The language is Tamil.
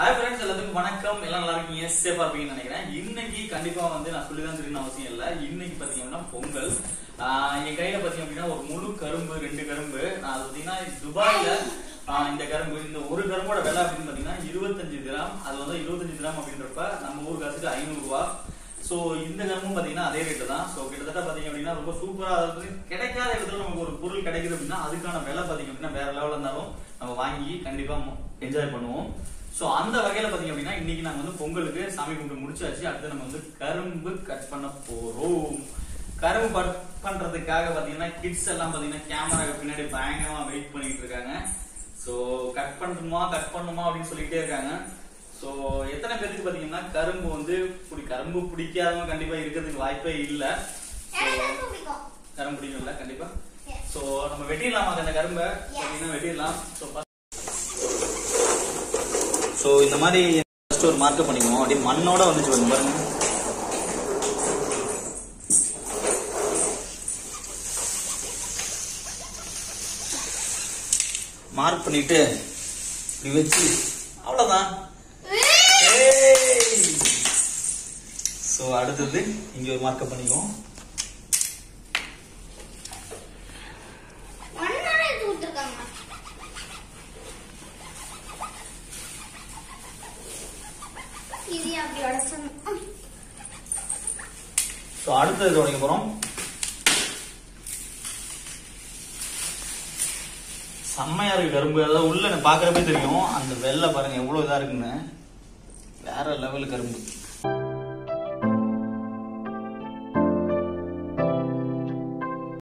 ஹாய் ஃப்ரெண்ட்ஸ் எல்லாத்துக்கும் வணக்கம் எல்லாம் நல்லா இருக்கீங்க சேஃபா இருப்பீங்கன்னு நினைக்கிறேன் இன்னைக்கு கண்டிப்பா வந்து நான் சொல்லி தான் தெரியணும் அவசியம் இல்ல இன்னைக்கு பாத்தீங்கன்னா பொங்கல் ஆஹ் என் கையில பாத்தீங்க அப்படின்னா ஒரு முழு கரும்பு ரெண்டு கரும்பு நான் அது பாத்தீங்கன்னா துபாயில ஆஹ் இந்த கரும்பு இந்த ஒரு கரும்போட விலை அப்படின்னு பாத்தீங்கன்னா இருபத்தஞ்சு கிராம் அது வந்து இருபத்தஞ்சு கிராம் அப்படின்றப்ப நம்ம ஊர் காசுக்கு ஐநூறு ரூபா சோ இந்த கரும்பும் பாத்தீங்கன்னா அதே ரேட்டு தான் சோ கிட்டத்தட்ட பாத்தீங்க அப்படின்னா ரொம்ப சூப்பரா அதாவது கிடைக்காத இடத்துல நமக்கு ஒரு பொருள் கிடைக்குது அப்படின்னா அதுக்கான விலை பாத்தீங்க அப்படின்னா வேற லெவல்ல இருந்தாலும் நம்ம வாங்கி கண்டிப்பா என்ஜாய் பண்ணுவோம் சோ அந்த வகையில பாத்தீங்க அப்படின்னா இன்னைக்கு நாங்க வந்து பொங்கலுக்கு சாமி கும்பிட்டு முடிச்சாச்சு அடுத்து நம்ம வந்து கரும்பு கட் பண்ண போறோம் கரும்பு கட் பண்றதுக்காக பாத்தீங்கன்னா கிட்ஸ் எல்லாம் பாத்தீங்கன்னா கேமராக்கு பின்னாடி பயங்கரமா வெயிட் பண்ணிட்டு இருக்காங்க சோ கட் பண்ணணுமா கட் பண்ணுமா அப்படின்னு சொல்லிட்டே இருக்காங்க சோ எத்தனை பேருக்கு பாத்தீங்கன்னா கரும்பு வந்து பிடி கரும்பு பிடிக்காதவங்க கண்டிப்பா இருக்கிறதுக்கு வாய்ப்பே இல்ல So, எனக்கு ரொம்ப பிடிக்கும் கரும்பு பிடிக்கும்ல கண்டிப்பா Yes. சோ நம்ம வெட்டிடலாமா அந்த கரும்பை பாத்தீங்கன்னா வெட்டிடலாம் சோ சோ இந்த மாதிரி ஃபர்ஸ்ட் ஒரு மார்க் பண்ணிக்குவோம் அப்படியே மண்ணோட வந்துச்சு பாருங்க பாருங்க மார்க் பண்ணிட்டு இப்படி வச்சு அவ்வளவுதான் சோ அடுத்தது இங்க ஒரு மார்க் பண்ணிக்குவோம் மண்ணால எடுத்து கொடுத்துருக்காங்க இது அப்படி உடச்சணும் சோ அடுத்தது தொடங்க போறோம் செம்மையா இருக்கு கரும்பு அதாவது உள்ள எனக்கு பாக்குறப்பே தெரியும் அந்த வெள்ளை பாருங்க எவ்வளவு இதா இருக்குன்னு வேற லெவல் கரும்பு